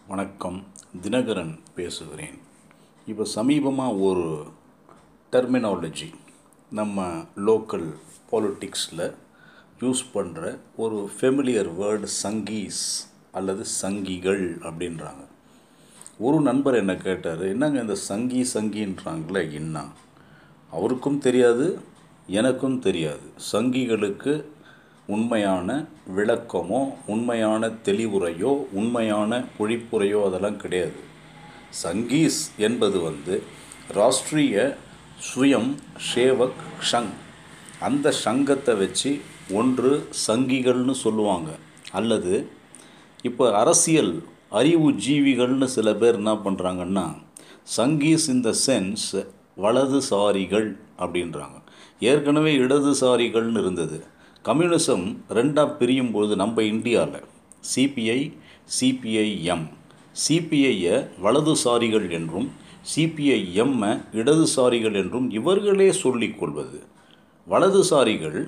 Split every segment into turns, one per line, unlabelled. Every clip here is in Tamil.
வணக்கம் தினகரன் பேசுகிறேன் இப்போ சமீபமாக ஒரு டெர்மினாலஜி நம்ம லோக்கல் பாலிட்டிக்ஸில் யூஸ் பண்ணுற ஒரு ஃபெமிலியர் வேர்டு சங்கீஸ் அல்லது சங்கிகள் அப்படின்றாங்க ஒரு நண்பர் என்ன கேட்டார் என்னங்க இந்த சங்கி சங்கின்றாங்களே என்ன அவருக்கும் தெரியாது எனக்கும் தெரியாது சங்கிகளுக்கு உண்மையான விளக்கமோ உண்மையான தெளிவுரையோ உண்மையான பொழிப்புரையோ அதெல்லாம் கிடையாது சங்கீஸ் என்பது வந்து ராஷ்ட்ரிய சுயம் சேவக் ஷங் அந்த சங்கத்தை வச்சு ஒன்று சங்கிகள்னு சொல்லுவாங்க அல்லது இப்போ அரசியல் அறிவு ஜீவிகள்னு சில பேர் என்ன பண்ணுறாங்கன்னா சங்கீஸ் இந்த சென்ஸ் வலதுசாரிகள் அப்படின்றாங்க ஏற்கனவே இடதுசாரிகள்னு இருந்தது கம்யூனிசம் ரெண்டாக பிரியும் பொழுது நம்ம இந்தியாவில் சிபிஐ சிபிஐஎம் சிபிஐயை வலதுசாரிகள் என்றும் சிபிஐஎம்மை இடதுசாரிகள் என்றும் இவர்களே சொல்லிக்கொள்வது வலதுசாரிகள்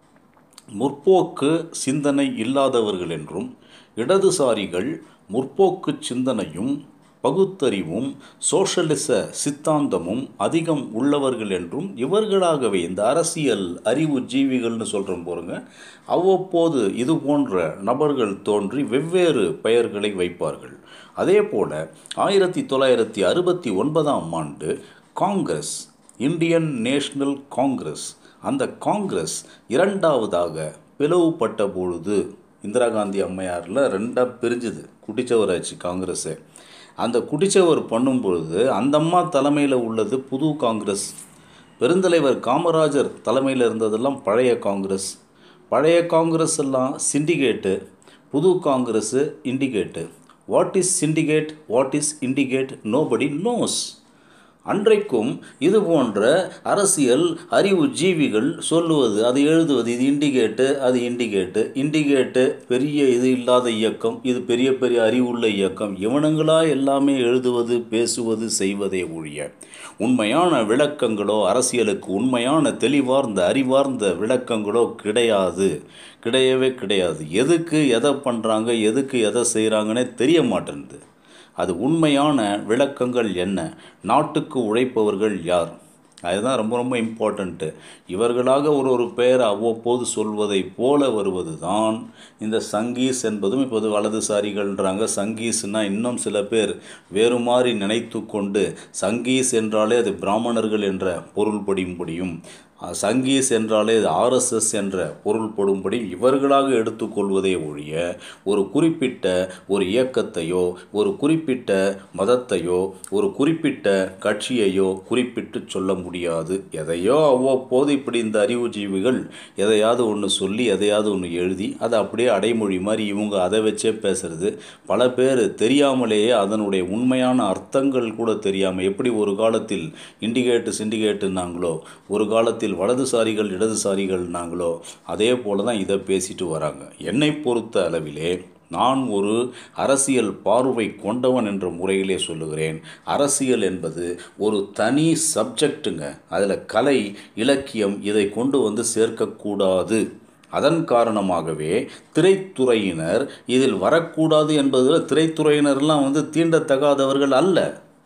முற்போக்கு சிந்தனை இல்லாதவர்கள் என்றும் இடதுசாரிகள் முற்போக்கு சிந்தனையும் பகுத்தறிவும் சோஷலிச சித்தாந்தமும் அதிகம் உள்ளவர்கள் என்றும் இவர்களாகவே இந்த அரசியல் அறிவு ஜீவிகள்னு சொல்கிறோம் போருங்க அவ்வப்போது இது போன்ற நபர்கள் தோன்றி வெவ்வேறு பெயர்களை வைப்பார்கள் அதே போல் ஆயிரத்தி தொள்ளாயிரத்தி அறுபத்தி ஒன்பதாம் ஆண்டு காங்கிரஸ் இந்தியன் நேஷனல் காங்கிரஸ் அந்த காங்கிரஸ் இரண்டாவதாக பிளவுபட்ட பொழுது இந்திரா காந்தி அம்மையாரில் ரெண்டாக பிரிஞ்சுது குட்டிச்சவராச்சு காங்கிரஸே அந்த குடிச்சவர் பண்ணும் பொழுது அந்த அம்மா தலைமையில் உள்ளது புது காங்கிரஸ் பெருந்தலைவர் காமராஜர் தலைமையில் இருந்ததெல்லாம் பழைய காங்கிரஸ் பழைய காங்கிரஸ் எல்லாம் சிண்டிகேட்டு புது Congress indicate what is syndicate what is indicate nobody knows அன்றைக்கும் இது போன்ற அரசியல் அறிவு ஜீவிகள் சொல்லுவது அது எழுதுவது இது இண்டிகேட்டு அது இண்டிகேட்டு இண்டிகேட்டு பெரிய இது இல்லாத இயக்கம் இது பெரிய பெரிய அறிவுள்ள இயக்கம் இவனுங்களா எல்லாமே எழுதுவது பேசுவது செய்வதே ஒழிய உண்மையான விளக்கங்களோ அரசியலுக்கு உண்மையான தெளிவார்ந்த அறிவார்ந்த விளக்கங்களோ கிடையாது கிடையவே கிடையாது எதுக்கு எதை பண்ணுறாங்க எதுக்கு எதை செய்கிறாங்கன்னே தெரிய மாட்டேன்து அது உண்மையான விளக்கங்கள் என்ன நாட்டுக்கு உழைப்பவர்கள் யார் அதுதான் ரொம்ப ரொம்ப இம்பார்ட்டண்ட்டு இவர்களாக ஒரு ஒரு பெயர் அவ்வப்போது சொல்வதை போல வருவது தான் இந்த சங்கீஸ் என்பதும் இப்போது வலதுசாரிகள்ன்றாங்க சங்கீஸ்னால் இன்னும் சில பேர் வேறு மாதிரி நினைத்து கொண்டு சங்கீஸ் என்றாலே அது பிராமணர்கள் என்ற பொருள்படியும்படியும் சங்கீஸ் என்றாலே அது ஆர்எஸ்எஸ் என்ற பொருள்படும்படி இவர்களாக எடுத்துக்கொள்வதே ஒழிய ஒரு குறிப்பிட்ட ஒரு இயக்கத்தையோ ஒரு குறிப்பிட்ட மதத்தையோ ஒரு குறிப்பிட்ட கட்சியையோ குறிப்பிட்டு சொல்ல முடியாது எதையோ அவ்வப்போது இப்படி இந்த அறிவுஜீவிகள் எதையாவது ஒன்று சொல்லி எதையாவது ஒன்று எழுதி அதை அப்படியே அடைமொழி மாதிரி இவங்க அதை வச்சே பேசுறது பல பேர் தெரியாமலேயே அதனுடைய உண்மையான அர்த்தங்கள் கூட தெரியாமல் எப்படி ஒரு காலத்தில் இண்டிகேட்டு சிண்டிகேட்டுனாங்களோ ஒரு காலத்தில் காலத்தில் வலதுசாரிகள் இடதுசாரிகள்னாங்களோ அதே போல தான் இதை பேசிட்டு வராங்க என்னை பொறுத்த அளவிலே நான் ஒரு அரசியல் பார்வை கொண்டவன் என்ற முறையிலே சொல்லுகிறேன் அரசியல் என்பது ஒரு தனி சப்ஜெக்ட்டுங்க அதில் கலை இலக்கியம் இதை கொண்டு வந்து சேர்க்கக்கூடாது அதன் காரணமாகவே திரைத்துறையினர் இதில் வரக்கூடாது என்பதில் திரைத்துறையினர்லாம் வந்து தீண்டத்தகாதவர்கள் அல்ல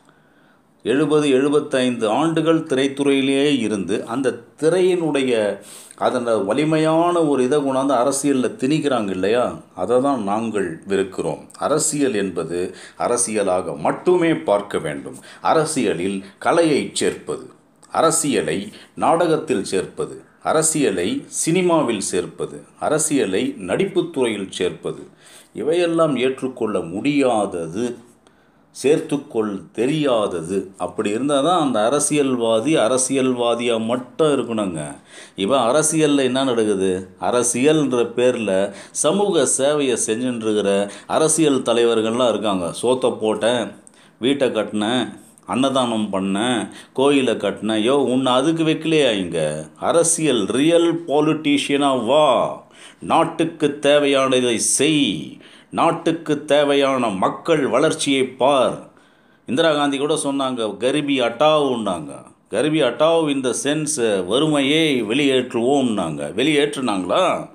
எழுபது எழுபத்தைந்து ஆண்டுகள் திரைத்துறையிலேயே இருந்து அந்த திரையினுடைய அதன் வலிமையான ஒரு இதை கொண்டாந்து அரசியலில் திணிக்கிறாங்க இல்லையா அதை தான் நாங்கள் விருக்கிறோம் அரசியல் என்பது அரசியலாக மட்டுமே பார்க்க வேண்டும் அரசியலில் கலையை சேர்ப்பது அரசியலை நாடகத்தில் சேர்ப்பது அரசியலை சினிமாவில் சேர்ப்பது அரசியலை நடிப்புத்துறையில் சேர்ப்பது இவையெல்லாம் ஏற்றுக்கொள்ள முடியாதது சேர்த்துக்கொள் தெரியாதது அப்படி இருந்தால் தான் அந்த அரசியல்வாதி அரசியல்வாதியாக மட்டும் இருக்கணுங்க இவன் அரசியலில் என்ன நடக்குது அரசியல்ன்ற பேரில் சமூக சேவையை செஞ்சுட்டுருக்கிற அரசியல் தலைவர்கள்லாம் இருக்காங்க சோத்தை போட்டேன் வீட்டை கட்டினேன் அன்னதானம் பண்ணேன் கோயிலை கட்டினேன் யோ உன்னை அதுக்கு வைக்கலையா இங்கே அரசியல் ரியல் பாலிட்டிஷியனாக வா நாட்டுக்கு தேவையானதை செய் நாட்டுக்கு தேவையான மக்கள் வளர்ச்சியை பார் இந்திரா காந்தி கூட சொன்னாங்க கரிபி அட்டாவுன்னாங்க கரிபி அட்டாவ் இந்த சென்ஸ் வறுமையை வெளியேற்றுவோம்னாங்க வெளியேற்றுனாங்களா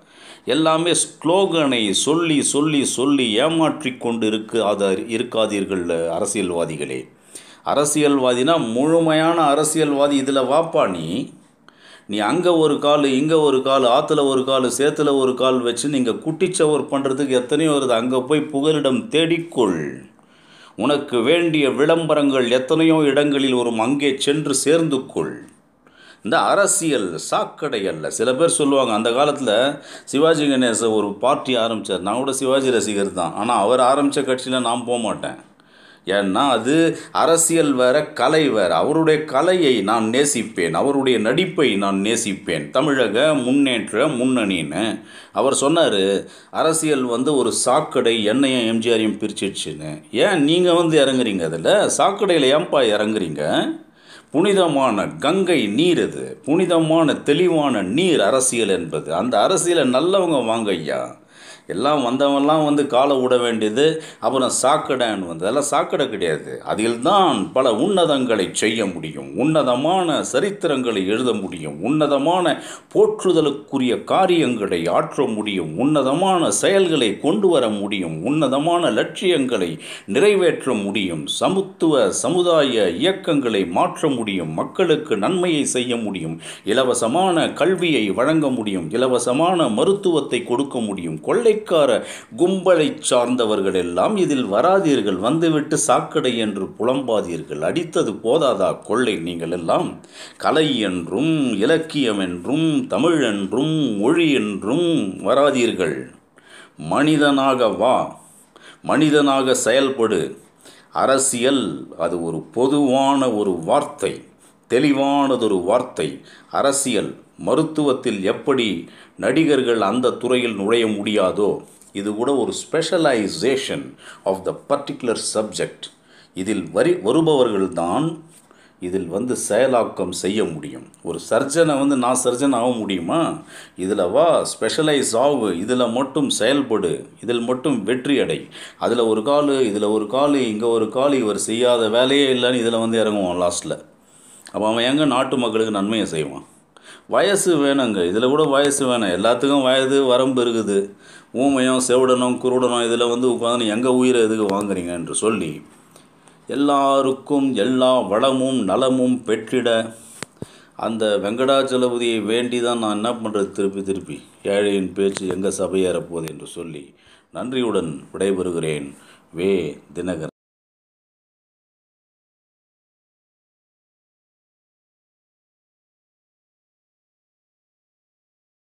எல்லாமே ஸ்லோகனை சொல்லி சொல்லி சொல்லி ஏமாற்றி கொண்டு இருக்காத இருக்காதீர்கள் அரசியல்வாதிகளே அரசியல்வாதினா முழுமையான அரசியல்வாதி இதில் வாப்பா நீ நீ அங்கே ஒரு கால் இங்கே ஒரு கால் ஆற்றுல ஒரு கால் சேத்துல ஒரு கால் வச்சு நீங்கள் குட்டிச்சவர் பண்ணுறதுக்கு எத்தனையோ வருது அங்கே போய் புகலிடம் தேடிக்கொள் உனக்கு வேண்டிய விளம்பரங்கள் எத்தனையோ இடங்களில் வரும் அங்கே சென்று சேர்ந்து கொள் இந்த அரசியல் சாக்கடை அல்ல சில பேர் சொல்லுவாங்க அந்த காலத்தில் சிவாஜி கணேச ஒரு பார்ட்டி ஆரம்பித்தார் நான் கூட சிவாஜி ரசிகர் தான் ஆனால் அவர் ஆரம்பித்த கட்சியில் நான் போக மாட்டேன் ஏன்னா அது அரசியல் வேற கலை வேற அவருடைய கலையை நான் நேசிப்பேன் அவருடைய நடிப்பை நான் நேசிப்பேன் தமிழக முன்னேற்ற முன்னணின்னு அவர் சொன்னார் அரசியல் வந்து ஒரு சாக்கடை என்னையும் எம்ஜிஆரையும் பிரிச்சிடுச்சுன்னு ஏன் நீங்கள் வந்து இறங்குறீங்க அதில் சாக்கடையில் ஏன்பா இறங்குறீங்க புனிதமான கங்கை நீர் இது புனிதமான தெளிவான நீர் அரசியல் என்பது அந்த அரசியலை நல்லவங்க வாங்க ஐயா எல்லாம் வந்தவன்லாம் வந்து காலை விட வேண்டியது அப்புறம் சாக்கடைன்னு வந்து அதெல்லாம் சாக்கடை கிடையாது அதில் தான் பல உன்னதங்களை செய்ய முடியும் உன்னதமான சரித்திரங்களை எழுத முடியும் உன்னதமான போற்றுதலுக்குரிய காரியங்களை ஆற்ற முடியும் உன்னதமான செயல்களை கொண்டு வர முடியும் உன்னதமான லட்சியங்களை நிறைவேற்ற முடியும் சமத்துவ சமுதாய இயக்கங்களை மாற்ற முடியும் மக்களுக்கு நன்மையை செய்ய முடியும் இலவசமான கல்வியை வழங்க முடியும் இலவசமான மருத்துவத்தை கொடுக்க முடியும் கொள்ளை கொள்ளைக்கார கும்பலை சார்ந்தவர்கள் எல்லாம் இதில் வராதீர்கள் வந்துவிட்டு சாக்கடை என்று புலம்பாதீர்கள் அடித்தது போதாதா கொள்ளை நீங்கள் எல்லாம் கலை என்றும் இலக்கியம் என்றும் தமிழ் என்றும் மொழி என்றும் வராதீர்கள் மனிதனாக வா மனிதனாக செயல்படு அரசியல் அது ஒரு பொதுவான ஒரு வார்த்தை தெளிவானதொரு வார்த்தை அரசியல் மருத்துவத்தில் எப்படி நடிகர்கள் அந்த துறையில் நுழைய முடியாதோ இது கூட ஒரு specialisation of the particular subject இதில் வரி வருபவர்கள்தான் இதில் வந்து செயலாக்கம் செய்ய முடியும் ஒரு சர்ஜனை வந்து நான் சர்ஜன் ஆக முடியுமா இதில் வா ஸ்பெஷலைஸ் ஆகு இதில் மட்டும் செயல்படு இதில் மட்டும் வெற்றி அடை அதில் ஒரு கால் இதில் ஒரு கால் இங்கே ஒரு கால் இவர் செய்யாத வேலையே இல்லைன்னு இதில் வந்து இறங்குவான் லாஸ்ட்டில் அப்போ அவன் எங்கே நாட்டு மக்களுக்கு நன்மையை செய்வான் வயசு வேணுங்க இதில் கூட வயசு வேணும் எல்லாத்துக்கும் வயது வரம்பு இருக்குது ஊமையும் செவிடனும் குருடனும் இதில் வந்து உட்காந்து எங்கள் உயிரை எதுக்கு வாங்குறீங்க என்று சொல்லி எல்லாருக்கும் எல்லா வளமும் நலமும் பெற்றிட அந்த வெங்கடாச்சலபதியை வேண்டி தான் நான் என்ன பண்ணுறது திருப்பி திருப்பி ஏழையின் பேச்சு எங்கே சபையேறப்போகுது என்று சொல்லி நன்றியுடன் விடைபெறுகிறேன் வே தினகரன்